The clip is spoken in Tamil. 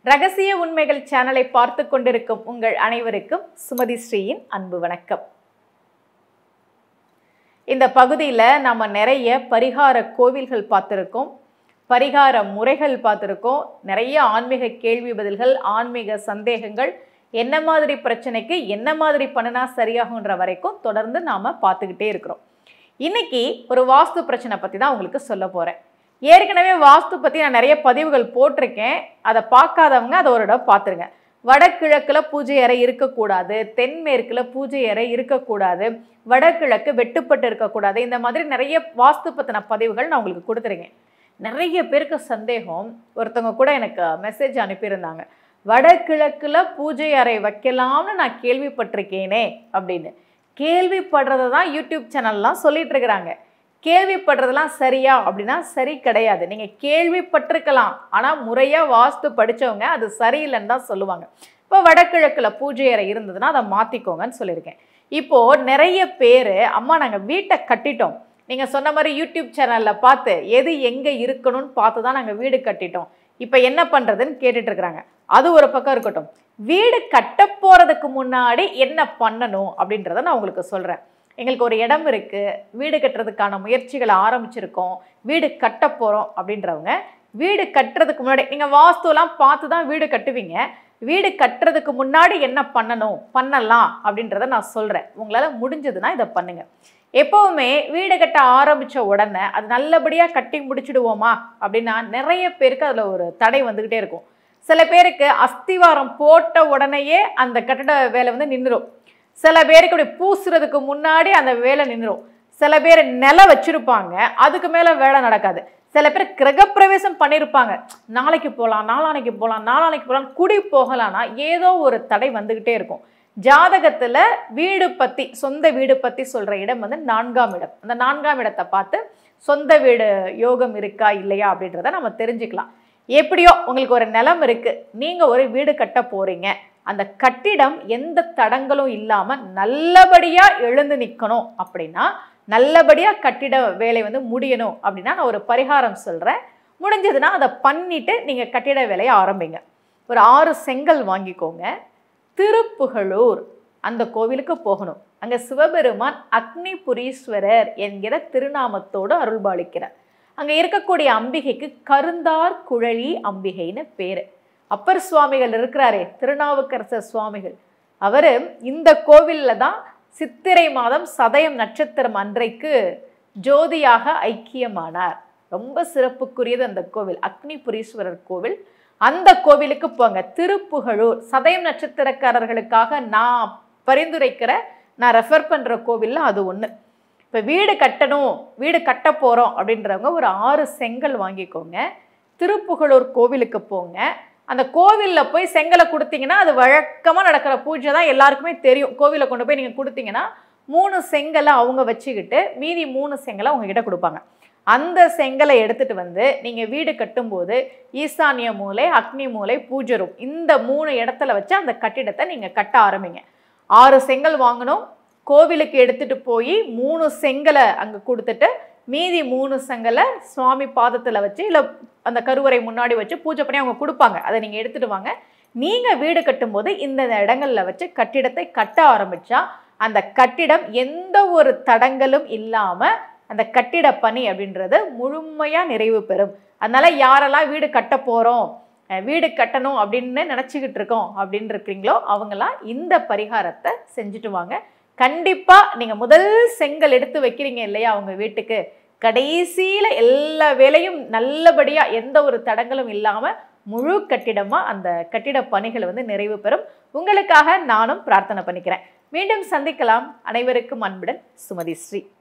ரகசிய உண்மைகள் சேனலை பார்த்து கொண்டிருக்கும் உங்கள் அனைவருக்கும் சுமதி ஸ்ரீயின் அன்பு வணக்கம் இந்த பகுதியில் நம்ம நிறைய பரிகார கோவில்கள் பார்த்துருக்கோம் பரிகார முறைகள் பார்த்துருக்கோம் நிறைய ஆன்மீக கேள்வி பதில்கள் ஆன்மீக சந்தேகங்கள் என்ன மாதிரி பிரச்சனைக்கு என்ன மாதிரி பண்ணினா சரியாகுன்ற வரைக்கும் தொடர்ந்து நாம் பார்த்துக்கிட்டே இருக்கிறோம் இன்னைக்கு ஒரு வாஸ்து பிரச்சனை பற்றி தான் உங்களுக்கு சொல்ல போகிறேன் ஏற்கனவே வாஸ்து பற்றி நான் நிறைய பதிவுகள் போட்டிருக்கேன் அதை பார்க்காதவங்க அதை ஒரு இடம் பார்த்துருங்க வடகிழக்கில் பூஜை அறை இருக்கக்கூடாது தென்மேற்கில் பூஜை அறை இருக்கக்கூடாது வடகிழக்கு வெட்டுப்பட்டு இருக்கக்கூடாது இந்த மாதிரி நிறைய வாஸ்து பற்றின பதிவுகள் நான் உங்களுக்கு கொடுத்துருக்கேன் நிறைய பேருக்கு சந்தேகம் ஒருத்தவங்க கூட எனக்கு மெசேஜ் அனுப்பியிருந்தாங்க வடகிழக்கில் பூஜை அறை வைக்கலாம்னு நான் கேள்விப்பட்டிருக்கேனே அப்படின்னு கேள்விப்படுறதை தான் யூடியூப் சேனல்லாம் சொல்லிட்டு இருக்கிறாங்க கேள்விப்படுறதெல்லாம் சரியா அப்படின்னா சரி கிடையாது நீங்கள் கேள்விப்பட்டிருக்கலாம் ஆனால் முறையாக வாஸ்து படித்தவங்க அது சரியில்லைன்னு தான் சொல்லுவாங்க இப்போ வடகிழக்கில் பூஜை அறை இருந்ததுன்னா அதை மாற்றிக்கோங்கன்னு சொல்லியிருக்கேன் இப்போது நிறைய பேர் அம்மா நாங்கள் வீட்டை கட்டிட்டோம் நீங்கள் சொன்ன மாதிரி யூடியூப் சேனலில் பார்த்து எது எங்கே இருக்கணும்னு பார்த்து தான் நாங்கள் வீடு கட்டிட்டோம் இப்போ என்ன பண்ணுறதுன்னு கேட்டுட்டு இருக்கிறாங்க அது ஒரு பக்கம் இருக்கட்டும் வீடு கட்ட போகிறதுக்கு முன்னாடி என்ன பண்ணணும் அப்படின்றத நான் உங்களுக்கு சொல்கிறேன் எங்களுக்கு ஒரு இடம் இருக்குது வீடு கட்டுறதுக்கான முயற்சிகளை ஆரம்பிச்சிருக்கோம் வீடு கட்ட போகிறோம் அப்படின்றவங்க வீடு கட்டுறதுக்கு முன்னாடி நீங்கள் வாஸ்துலாம் பார்த்து தான் வீடு கட்டுவீங்க வீடு கட்டுறதுக்கு முன்னாடி என்ன பண்ணணும் பண்ணலாம் அப்படின்றத நான் சொல்கிறேன் உங்களால் முடிஞ்சதுன்னா இதை பண்ணுங்கள் எப்போவுமே வீடு கட்ட ஆரம்பித்த உடனே அது நல்லபடியாக கட்டி முடிச்சிடுவோமா அப்படின்னா நிறைய பேருக்கு அதில் ஒரு தடை வந்துக்கிட்டே இருக்கும் சில பேருக்கு அஸ்திவாரம் போட்ட உடனேயே அந்த கட்டட வேலை வந்து நின்றுடும் சில பேருக்கு அப்படி பூசுறதுக்கு முன்னாடி அந்த வேலை நின்றுடும் சில பேர் நிலம் வச்சிருப்பாங்க அதுக்கு மேலே வேலை நடக்காது சில பேர் கிரகப்பிரவேசம் பண்ணியிருப்பாங்க நாளைக்கு போகலாம் நாளானைக்கு போகலாம் நாளானைக்கு போகலாம் குடி போகலான்னா ஏதோ ஒரு தடை வந்துக்கிட்டே இருக்கும் ஜாதகத்தில் வீடு பற்றி சொந்த வீடு பற்றி சொல்கிற இடம் வந்து நான்காம் இடம் அந்த நான்காம் இடத்தை பார்த்து சொந்த வீடு யோகம் இருக்கா இல்லையா அப்படின்றத நம்ம தெரிஞ்சுக்கலாம் எப்படியோ உங்களுக்கு ஒரு நிலம் இருக்குது நீங்கள் ஒரு வீடு கட்ட போகிறீங்க அந்த கட்டிடம் எந்த தடங்களும் இல்லாமல் நல்லபடியாக எழுந்து நிற்கணும் அப்படின்னா நல்லபடியாக கட்டிட வேலை வந்து முடியணும் அப்படின்னா நான் ஒரு பரிகாரம் சொல்கிறேன் முடிஞ்சதுன்னா அதை பண்ணிவிட்டு நீங்கள் கட்டிட வேலையை ஆரம்பிங்க ஒரு ஆறு செங்கல் வாங்கிக்கோங்க திருப்புகழூர் அந்த கோவிலுக்கு போகணும் அங்கே சிவபெருமான் அக்னிபுரீஸ்வரர் என்கிற திருநாமத்தோடு அருள்பாலிக்கிறார் அங்கே இருக்கக்கூடிய அம்பிகைக்கு கருந்தார் குழலி அம்பிகைன்னு பேர் அப்பர் சுவாமிகள் இருக்கிறாரே திருநாவுக்கரசர் சுவாமிகள் அவர் இந்த கோவிலில் தான் சித்திரை மாதம் சதயம் நட்சத்திரம் அன்றைக்கு ஜோதியாக ஐக்கியமானார் ரொம்ப சிறப்புக்குரியது அந்த கோவில் அக்னிபுரீஸ்வரர் கோவில் அந்த கோவிலுக்கு போங்க திருப்புகழூர் சதயம் நட்சத்திரக்காரர்களுக்காக நான் பரிந்துரைக்கிற நான் ரெஃபர் பண்ணுற கோவிலில் அது ஒன்று இப்போ வீடு கட்டணும் வீடு கட்ட போகிறோம் அப்படின்றவங்க ஒரு ஆறு செங்கல் வாங்கிக்கோங்க திருப்புகழூர் கோவிலுக்கு போங்க அந்த கோவிலில் போய் செங்கலை கொடுத்தீங்கன்னா அது வழக்கமாக நடக்கிற பூஜை தான் எல்லாருக்குமே தெரியும் கோவிலில் கொண்டு போய் நீங்கள் கொடுத்தீங்கன்னா மூணு செங்கலை அவங்க வச்சுக்கிட்டு மீதி மூணு செங்கலை உங்ககிட்ட கொடுப்பாங்க அந்த செங்கலை எடுத்துகிட்டு வந்து நீங்கள் வீடு கட்டும்போது ஈசானிய மூலை அக்னி மூலை பூஜை ரூம் இந்த மூணு இடத்துல வச்சு அந்த கட்டிடத்தை நீங்கள் கட்ட ஆரம்பிங்க ஆறு செங்கல் வாங்கணும் கோவிலுக்கு எடுத்துகிட்டு போய் மூணு செங்கலை அங்கே கொடுத்துட்டு மீதி மூணு செங்கலை சுவாமி பாதத்தில் வச்சு இல்லை அந்த கருவறை முன்னாடி வச்சு பூஜை பண்ணி அவங்க கொடுப்பாங்க அதை நீங்கள் எடுத்துகிட்டு வாங்க நீங்கள் வீடு கட்டும்போது இந்த இடங்களில் வச்சு கட்டிடத்தை கட்ட ஆரம்பித்தா அந்த கட்டிடம் எந்த ஒரு தடங்களும் இல்லாமல் அந்த கட்டிட பணி அப்படின்றது முழுமையாக நிறைவு பெறும் அதனால் யாரெல்லாம் வீடு கட்ட போகிறோம் வீடு கட்டணும் அப்படின்னு நினச்சிக்கிட்டு இருக்கோம் அப்படின்னு இருக்கிறீங்களோ அவங்களாம் இந்த பரிகாரத்தை செஞ்சுட்டு வாங்க கண்டிப்பாக நீங்கள் முதல் செங்கல் எடுத்து வைக்கிறீங்க இல்லையா அவங்க வீட்டுக்கு கடைசியில் எல்லா வேலையும் நல்லபடியாக எந்த ஒரு தடங்களும் இல்லாமல் முழு கட்டிடமாக அந்த கட்டிட பணிகள் வந்து நிறைவு பெறும் உங்களுக்காக நானும் பிரார்த்தனை பண்ணிக்கிறேன் மீண்டும் சந்திக்கலாம் அனைவருக்கும் அன்புடன் சுமதி ஸ்ரீ